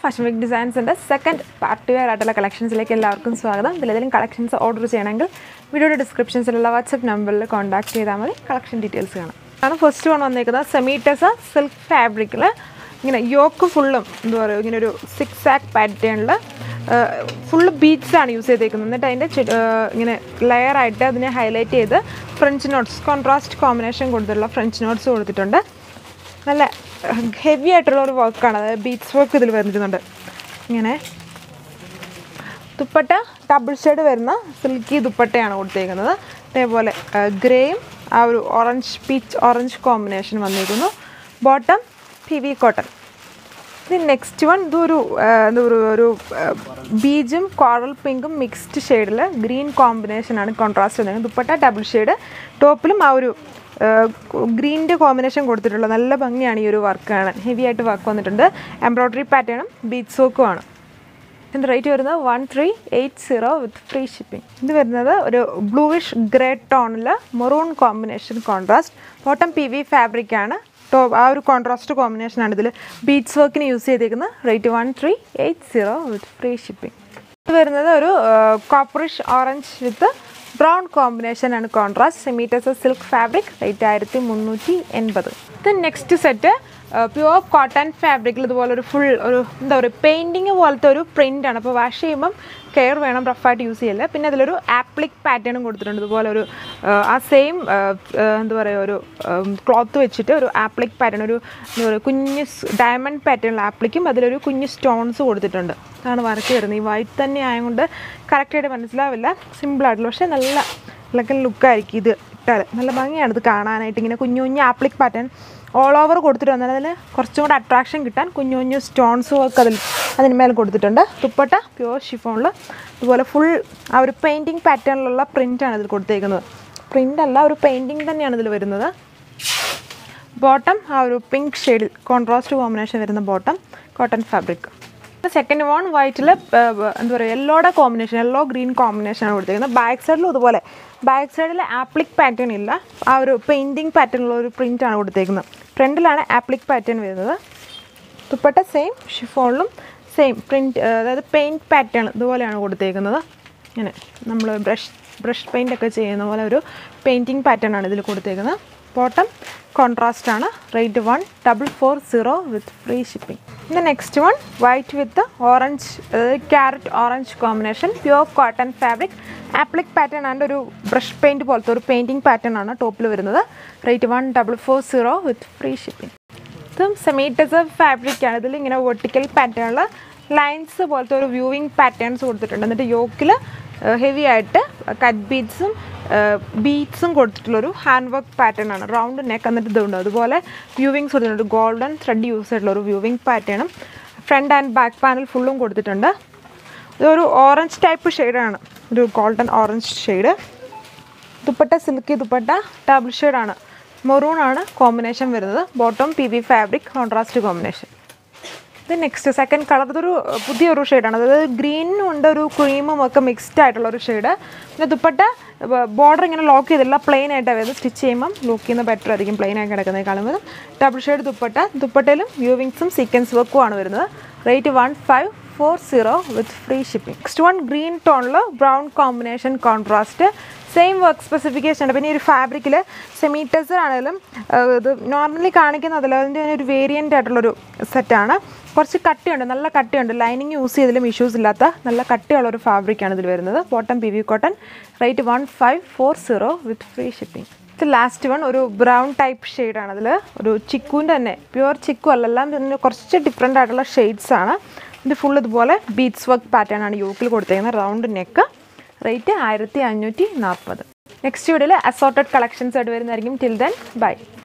fashion week ഡിസൈൻസിൻ്റെ second party wear ആയിട്ടുള്ള കളക്ഷൻസിലേക്ക് എല്ലാവർക്കും സ്വാഗതം ഇതിലേതെങ്കിലും കളക്ഷൻസ് ഓർഡർ ചെയ്യണമെങ്കിൽ വീഡിയോയുടെ ഡിസ്ക്രിപ്ഷൻസിലുള്ള വാട്സപ്പ് നമ്പറിൽ കോൺടാക്ട് ചെയ്താൽ മതി കളക്ഷൻ ഡീറ്റെയിൽസ് കാണാം ആണ് ഫസ്റ്റ് വൺ വന്നേക്കുന്നത് സെമീറ്റസ സിൽക്ക് ഫാബ്രിക്കിൽ ഇങ്ങനെ യോക്ക് ഫുള്ളും എന്താ പറയുക ഇങ്ങനെ ഒരു സിക്സ് ആക്ക് പാറ്റേണിൽ ഫുള്ള് ബീഡ്സ് ആണ് യൂസ് ചെയ്തേക്കുന്നത് എന്നിട്ട് അതിൻ്റെ ചു- ആ, ഇങ്ങനെ ലെയർ ആയിട്ട് അതിനെ ഹൈലൈറ്റ് ചെയ്ത് ഫ്രഞ്ച് നോട്ട്സ് കോൺട്രാസ്റ്റ് കോമ്പിനേഷൻ കൊടുത്തിട്ടുള്ള ഫ്രഞ്ച് നോട്ട്സ് കൊടുത്തിട്ടുണ്ട് നല്ല ഹെവി ആയിട്ടുള്ള ഒരു വർക്കാണ് അതായത് ബീറ്റ്സ് വർക്ക് ഇതിൽ വരുന്നുണ്ട് ഇങ്ങനെ ദുപ്പട്ട ഡബിൾ ഷെയ്ഡ് വരുന്ന സിൽക്കി ദുപ്പട്ടയാണ് കൊടുത്തേക്കുന്നത് അതേപോലെ ഗ്രേയും ആ ഒരു ഓറഞ്ച് പീച്ച് ഓറഞ്ച് കോമ്പിനേഷൻ വന്നിരിക്കുന്നു ബോട്ടം പി വി കോട്ടൺ ഇത് നെക്സ്റ്റ് വൺ ഇതൊരു ആ, എന്താ പറയുക ഒരു ബീജും കോറൽ പിങ്കും മിക്സ്ഡ് ഷെയ്ഡിൽ ഗ്രീൻ കോമ്പിനേഷനാണ് കോൺട്രാസ്റ്റ് വന്നിരിക്കുന്നത് ദുപ്പട്ട ഡബിൾ ഷെയ്ഡ് ടോപ്പിലും ആ ഒരു ഗ്രീനിൻ്റെ കോമ്പിനേഷൻ കൊടുത്തിട്ടുള്ള നല്ല ഭംഗിയാണ് ഈ ഒരു വർക്ക് കാണാൻ ഹെവി ആയിട്ട് വർക്ക് വന്നിട്ടുണ്ട് എംബ്രോയ്ഡറി പാറ്റേണും ബീച്ച് വർക്കുമാണ് ഇതിൻ്റെ റേറ്റ് വരുന്നത് one three eight zero with free shipping ഇത് വരുന്നത് ഒരു ബ്ലൂവിഷ് ഗ്രേ ടോണിൽ maroon combination contrast bottom P V fabric ആണ് ടോപ്പ് ആ ഒരു കോൺട്രാസ്റ്റ് കോമ്പിനേഷനാണ് ഇതിൽ ബീച്ച് വർക്കിന് യൂസ് ചെയ്തേക്കുന്നത് rate one three eight zero with free shipping ഇത് വരുന്നത് ഒരു copperish orange with brown combination ആണ് കോൺട്രാസ്റ്റ് സെമീറ്റേഴ്സ് സിൽക്ക് ഫാബ്രിക് റേറ്റ് ആയിരത്തി മുന്നൂറ്റി എൺപത് ഇത് നെക്സ്റ്റ് സെറ്റ് പ്യുവർ കോട്ടൺ ഫാബ്രിക്കിൽ ഇതുപോലെ ഒരു ഫുൾ ഒരു എന്താ പറയുക പെയിൻറ്റിങ് പോലത്തെ ഒരു പ്രിൻ്റ് ആണ് അപ്പോൾ വാഷ് ചെയ്യുമ്പം കെയർ വേണം റഫായിട്ട് യൂസ് ചെയ്യില്ല പിന്നെ അതിലൊരു ആപ്ലിക് പാറ്റേണും കൊടുത്തിട്ടുണ്ട് ഇതുപോലെ ഒരു ആ, ആ സെയിം എന്താ പറയുക ഒരു ക്ലോത്ത് വെച്ചിട്ട് ഒരു ആപ്ലിക് പാറ്റേൺ ഒരു എന്താ പറയുക കുഞ്ഞ് ഡയമണ്ട് പാറ്റേണിൽ ആപ്ലിക്കും അതിലൊരു കുഞ്ഞ് സ്റ്റോൺസ് കൊടുത്തിട്ടുണ്ട് അതാണ് വർക്ക് വരുന്നത് ഈ വൈറ്റ് തന്നെ ആയതുകൊണ്ട് കറക്റ്റായിട്ട് മനസ്സിലാവില്ല സിമ്പിളായിട്ടുള്ള പക്ഷേ നല്ല ഇളക്കൽ ലുക്കായിരിക്കും ഇത് ഇട്ടാൽ നല്ല ഭംഗിയാണ് ഇത് കാണാനായിട്ട് ഇങ്ങനെ കുഞ്ഞു കുഞ്ഞു ആപ്ലിക് പാറ്റേൺ ഓൾ ഓവർ കൊടുത്തിട്ട് വന്നാൽ അതിൽ കുറച്ചും കൂടെ അട്രാക്ഷൻ കിട്ടാൻ കുഞ്ഞു കുഞ്ഞു സ്റ്റോൺസ് വർക്ക് അതിൽ അതിന് മേലെ കൊടുത്തിട്ടുണ്ട് ദുപ്പട്ട പ്യുവർ ഷിഫോണിൽ ഇതുപോലെ ഫുൾ ആ ഒരു പെയിൻറ്റിങ് പാറ്റേണിലുള്ള പ്രിൻ്റാണ് ഇതിൽ കൊടുത്തേക്കുന്നത് പ്രിൻ്റ് അല്ല ഒരു പെയിൻറ്റിങ് തന്നെയാണ് ഇതിൽ വരുന്നത് ബോട്ടം ആ ഒരു പിങ്ക് ഷെയ്ഡിൽ കോൺട്രാസ്റ്റ് കോമ്പിനേഷൻ വരുന്ന bottom cotton fabric second one വൈറ്റിൽ എന്താ പറയുക യെല്ലോയുടെ കോമ്പിനേഷൻ യെല്ലോ ഗ്രീൻ കോമ്പിനേഷനാണ് കൊടുത്തിരിക്കുന്നത് ബാക്ക് സൈഡിലും ഇതുപോലെ ബാക്ക് സൈഡിൽ ആപ്ലിക് പാറ്റേൺ ഇല്ല ആ ഒരു പെയിൻറ്റിങ് പാറ്റേണുള്ള ഒരു പ്രിൻ്റാണ് കൊടുത്തേക്കുന്നത് ഫ്രണ്ടിലാണ് ആപ്ലിക് പാറ്റേൺ വരുന്നത് ദുപ്പട്ട സെയിം ഷിഫോണിലും സെയിം പ്രിൻറ്റ് അതായത് പെയിൻറ്റ് പാറ്റേൺ ഇതുപോലെയാണ് കൊടുത്തേക്കുന്നത് ഇങ്ങനെ നമ്മൾ ബ്രഷ് ബ്രഷ് പെയിൻ്റ് ഒക്കെ ചെയ്യുന്ന പോലെ ഒരു പെയിൻറ്റിങ് പാറ്റേൺ ആണ് ഇതിൽ കൊടുത്തേക്കുന്നത് ബോട്ടം കോൺട്രാസ്റ്റ് ആണ് rate one double four zero with free shipping പിന്നെ next one white with orange അതായത് carrot orange combination pure cotton fabric applique pattern and ഒരു ബ്രഷ് പെയിൻറ്റ് പോലത്തെ ഒരു പെയിൻറ്റിങ് പാറ്റേൺ ആണ് ടോപ്പിൽ വരുന്നത് rate one double four zero with free shipping ഇതും semi tussar fabric ആണ് ഇതിൽ ഇങ്ങനെ വെർട്ടിക്കൽ പാറ്റേണിൽ ലൈൻസ് പോലത്തെ ഒരു വ്യൂവിങ് പാറ്റേൺസ് കൊടുത്തിട്ടുണ്ട് എന്നിട്ട് യോക്കിൽ ഹെവി ആയിട്ട് കട്ട് ബീഡ്സും ബീഡ്സും കൊടുത്തിട്ടുള്ളൊരു ഹാൻഡ് വർക്ക് പാറ്റേൺ ആണ് റൗണ്ട് നെക്ക് എന്നിട്ട് ഇതുണ്ട് അതുപോലെ വ്യൂവിങ്സ് കൊടുത്തിട്ടുണ്ട് ഗോൾഡൻ ത്രെഡ് യൂസ് ചെയ്തിട്ടുള്ള ഒരു വ്യൂവിങ് പാറ്റേണും ഫ്രണ്ട് ആൻഡ് ബാക്ക് പാനൽ ഫുള്ളും കൊടുത്തിട്ടുണ്ട് ഇതൊരു ഓറഞ്ച് ടൈപ്പ് ഷെയ്ഡാണ് ഒരു golden orange shade dupatta silky dupatta double ഷെയ്ഡാണ് മെറൂൺ ആണ് കോമ്പിനേഷൻ വരുന്നത് bottom P V fabric contrast combination ഇത് നെക്സ്റ്റ് സെക്കൻഡ് കളർ ഇതൊരു പുതിയൊരു ഷെയ്ഡാണ് അതായത് ഗ്രീനും ഉണ്ട് ഒരു ക്രീമും ഒക്കെ മിക്സ്ഡ് ആയിട്ടുള്ള ഒരു ഷെയ്ഡ് പിന്നെ ദുപ്പട്ട ബോർഡർ ഇങ്ങനെ ലോക്ക് ചെയ്തില്ല പ്ലെയിൻ ആയിട്ടാണ് വരുന്നത് സ്റ്റിച്ച് ചെയ്യുമ്പം ലോക്ക് ചെയ്യുന്ന ബെറ്റർ ആയിരിക്കും പ്ലെയിൻ ആയി കിടക്കുന്നത് കാണുമ്പോൾ ഡബിൾ ഷെയ്ഡ് ദുപ്പട്ട ദുപ്പട്ടയിലും വ്യൂവിങ്സും സീക്വൻസ് വർക്കും ആണ് വരുന്നത് rate one five four zero with free shipping next one green ടോണിൽ brown combination contrast same work specification ഉണ്ട് പിന്നെ ഈ ഒരു ഫാബ്രിക്കിൽ സെമീറ്റേഴ്സ് ആണെങ്കിലും ഏഹ്, ഇത് നോർമലി കാണിക്കുന്ന അതിൽ അതിൻ്റെ തന്നെ ഒരു വേരിയൻ്റ് ആയിട്ടുള്ളൊരു സെറ്റാണ് കുറച്ച് കട്ടിയുണ്ട് നല്ല കട്ടിയുണ്ട് ലൈനിങ് യൂസ് ചെയ്തതിലും ഇഷ്യൂസ് ഇല്ലാത്ത നല്ല കട്ടിയുള്ള ഒരു ഫാബ്രിക്കാണ് ഇതിൽ വരുന്നത് bottom P V cotton rate one five four zero with free shipping ഇത് ലാസ്റ്റ് വൺ ഒരു ബ്രൗൺ ടൈപ്പ് ഷെയ്ഡാണ് അതിൽ ഒരു ചിക്കുവിൻ്റെ തന്നെ പ്യുവർ ചിക്കു അല്ല എല്ലാം പിന്നെ കുറച്ച് ഡിഫറെൻ്റ് ആയിട്ടുള്ള ഷെയ്ഡ്സ് ആണ് ഇത് ഫുൾ ഇതുപോലെ ബീറ്റ്സ് വർക്ക് പാറ്റേൺ ആണ് യോക്കിൽ കൊടുത്തേക്കുന്നത് റൗണ്ട് നെക്ക് റേറ്റ് ആയിരത്തി അഞ്ഞൂറ്റി നാൽപ്പത് നെക്സ്റ്റ് വീഡിയോയിൽ അസോർട്ടഡ് കളക്ഷൻസ് ആയിട്ട് വരുന്നതായിരിക്കും ടിൽ ദെൻ ബൈ